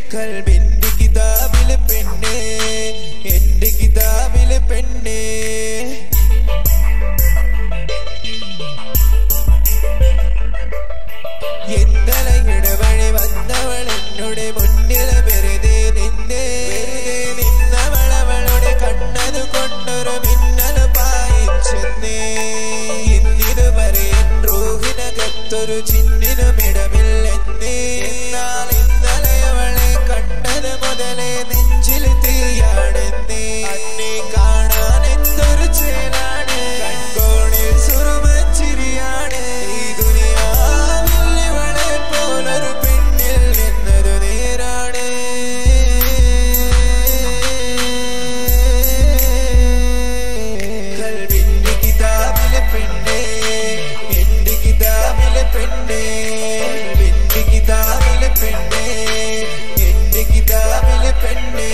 കൽബിന്റെ കിതാബിലെ പെണ്ണേ എന്റെ കിതാബിലെ പെണ്ണേ ഇന്നലെ ഇടവഴി വന്നവൾ എന്നോട് മുന്നിൽ വെറുതെ നിന്നേ വെറുതെ നിന്നവളവളുടെ കണ്ണത് കൊണ്ടൊരു മിന്നൽ പായിച്ചെന്നേ ഇന്നിതുവരെ എൻ റൂഹിനകത്തൊരു ചിന്നിനും ഇടമില്ലെന്നേ എന്നാൽ ഇന്നലെ അവളെ കണ്ടത് മുതലേ നെഞ്ചിൽ തീയാണെന്നേ അന്നെ കാണാൻ എന്തൊരു ചേലാണ് കൺകോണിൽ സുറുമച്ചിരിയാണ് ഈ ദുനിയാവിൽ ഇവളെ പോലൊരു പെണ്ണിൽ നിന്നൊരു നേരാണ് കൽവിന്റെ കിതാബിലെ പെണ്ണേ എന്റെ കിതാബിലെ പെണ്ണേ കൽവിന്റെ കിതാബിലെ പെണ്ണേ എന്റെ കിതാബിലെ പെണ്ണേ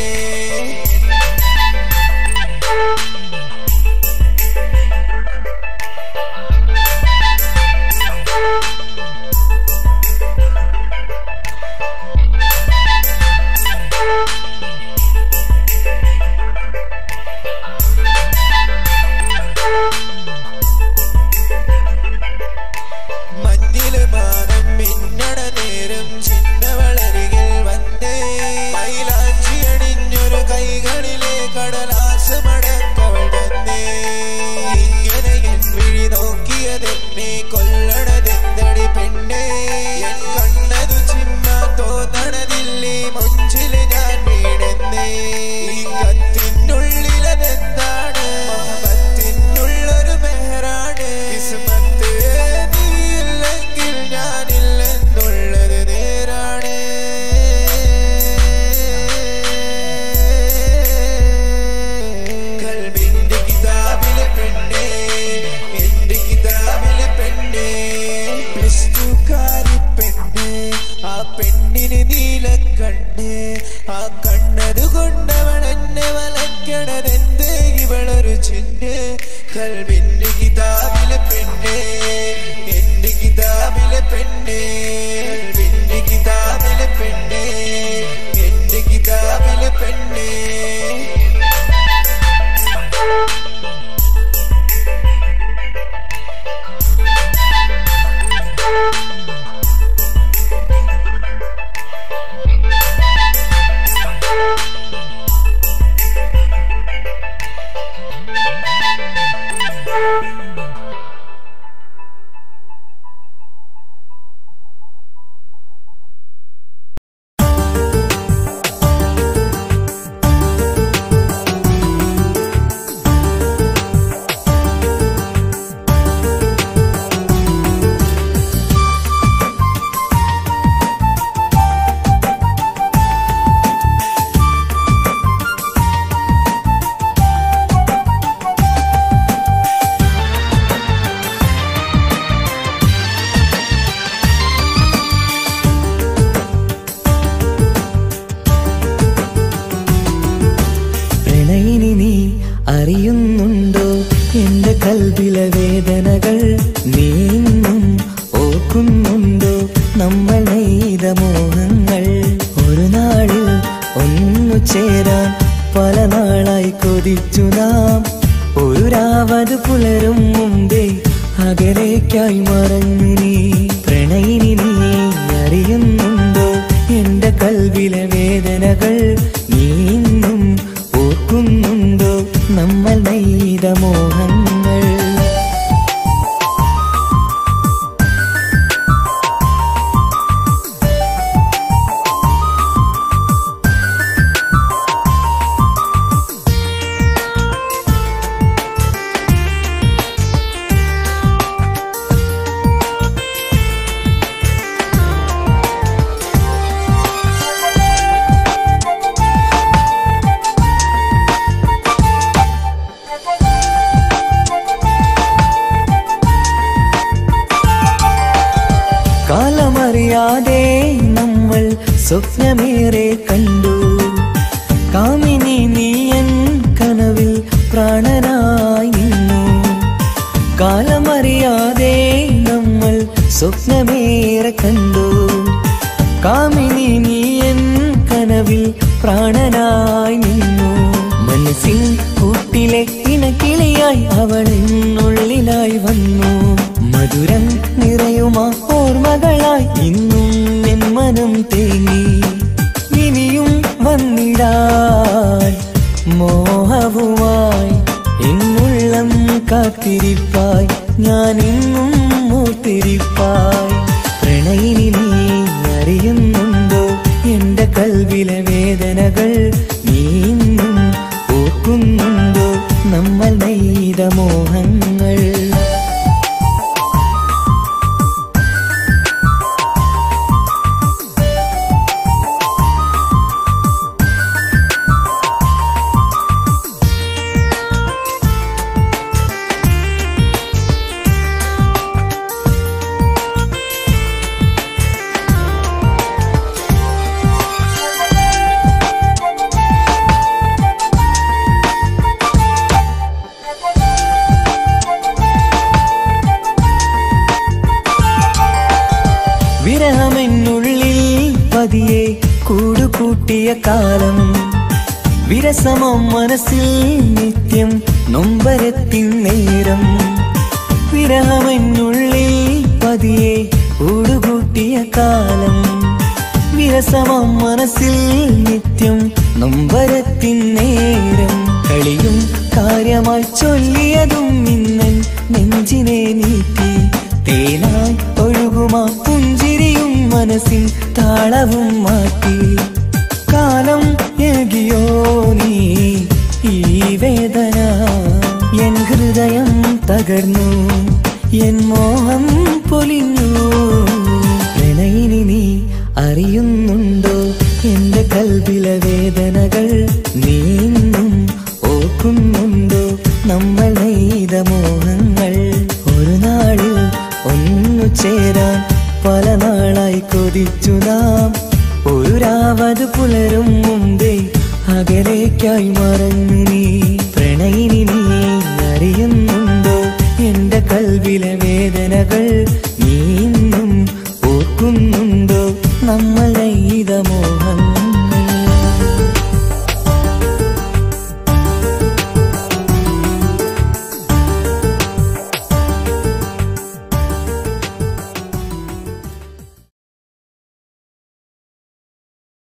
മഞ്ഞില് മാനം മിന്നണ നേരം ചിന്നവളരികിൽ വന്നേ മൈലാഞ്ചി അണിഞ്ഞൊരു കൈകളിലെ കടലാസ് മടക്കവൾ തന്നേ ഇങ്ങനെ എൻ വിഴി നോക്കിയതെന്നെ കൊല്ലണതെന്തടി പെണ്ണേ എൻ കണ്ണതു ചിമ്മ തോന്നണതില്ലേ മുഞ്ചില് ഞാൻ വീണെന്നേ ഈ കത്തിനുള്ളിലതെന്താണ് മഹബത്തിനുള്ളൊരു മെഹറാണ് കിസ്മത്ത് നീയില്ലെങ്കിൽ ഞാനില്ലെന്നുള്ളത് നേരാണ് കൽബിന്റെ കിതാബിലെ പെണ്ണേ എന്റെ കിതാബിലെ പെണ്ണേ പ്ലസ് ടുക്കാരി പെണ്ണേ ആ പെണ്ണിന് നീല കണ്ണേ ആ കണ്ണത് കൊണ്ടവൾ എന്നെ വലക്കണതെന്തേ ഇവളൊരു ചിന്ന് കൽബിന്റെ കിതാബിലെ പെണ്ണേ എന്റെ കിതാബിലെ പെണ്ണേ കൽബിന്റെ കിതാബിലെ പെണ്ണേ എന്റെ കിതാബിലെ പെണ്ണേ പ്രണയിനി നീ അറിയുന്നുണ്ടോ എന്റെ കൽവിലെ വേദനകൾ നീ ഇന്നും ഓർക്കുന്നുണ്ടോ നമ്മൾ നെയ്ത മോഹങ്ങൾ ഒരു നാളിൽ ഒന്നു ചേരാൻ പല നാളായി കൊതിച്ചു നാം ഒരു രാവത് പുലരും മുമ്പേ അകലേക്കായി മറഞ്ഞു നീ പ്രണയിനി നീ അറിയുന്നുണ്ടോ എന്റെ കൽവിലെ വേദനകൾ നീ ഇന്നും ഓർക്കുന്നുണ്ടോ നമ്മൾ നെയ്ത മോഹങ്ങൾ കാലമറിയാതെ നമ്മൾ സ്വപ്നമേറെ കണ്ടു കാമിനി നീയൻ കനവിൽ പ്രാണനായി നിന്നു കാലമറിയാതെ നമ്മൾ സ്വപ്നമേറെ കണ്ടു കാമിനി നീയൻ കനവിൽ കനവിൽ പ്രാണനായി നിന്നു മനസ്സിൽ കൂട്ടിലെ ഇണക്കിളിയായി അവൾ എന്നുള്ളിലായി വന്നു മധുരം നിറയുമാ ഓർമ്മകളായി ഇന്നും എൻ മനം തേങ്ങി ഇനിയും വന്നിടാൻ മോഹവുമായി എന്നുള്ളം കാത്തിരിപ്പായി ഞാൻ ഇന്നും മൂത്തിരിപ്പായി പ്രണയിനി നീ അറിയുന്നുണ്ടോ എന്റെ കൽവിലെ വേദനകൾ നീ ഇന്നും ഓർക്കുന്നുണ്ടോ നമ്മൾ നെയ്ത മോഹങ്ങൾ വിരഹമെന്നുള്ളിൽ പതിയെ കൂടുകൂട്ടിയ കാലം വിരസമം മനസ്സിൽ നിത്യം നൊമ്പരത്തിൻ നേരം വിരഹമെന്നുള്ളിൽ പതിയെ കൂടുകൂട്ടിയ കാലം വിരസമം മനസ്സിൽ നിത്യം നൊമ്പരത്തിൻ നേരം കളിയും കാര്യമായി ചൊല്ലിയതും ഇന്നൻ നെഞ്ചിനെ നീട്ടി തേനായി ഒഴുകുമാ പുഞ്ചിരിയും മനസ്സിൻ താളവും മാറ്റി കാലം ഏകിയോ നീ ഈ വേദന എൻ ഹൃദയം തകർന്നു എൻ മോഹം പൊലിഞ്ഞു പ്രണയിനി നീ അറിയുന്നുണ്ടോ എന്റെ കൽവിലെ വേദനകൾ നീ ഇന്നും ഓർക്കുന്നുണ്ടോ നമ്മൾ നെയ്ത മോഹങ്ങൾ ഒരു നാളിൽ ഒന്നു ചേരാൻ പല നാളായി കൊതിച്ചു നാം ഒരു രാവത് പുലരും മുമ്പേ അകലേക്കായി മറഞ്ഞു നീ പ്രണയിനി നീ അറിയുന്നുണ്ടോ എന്റെ കൽവിലെ വേദനകൾ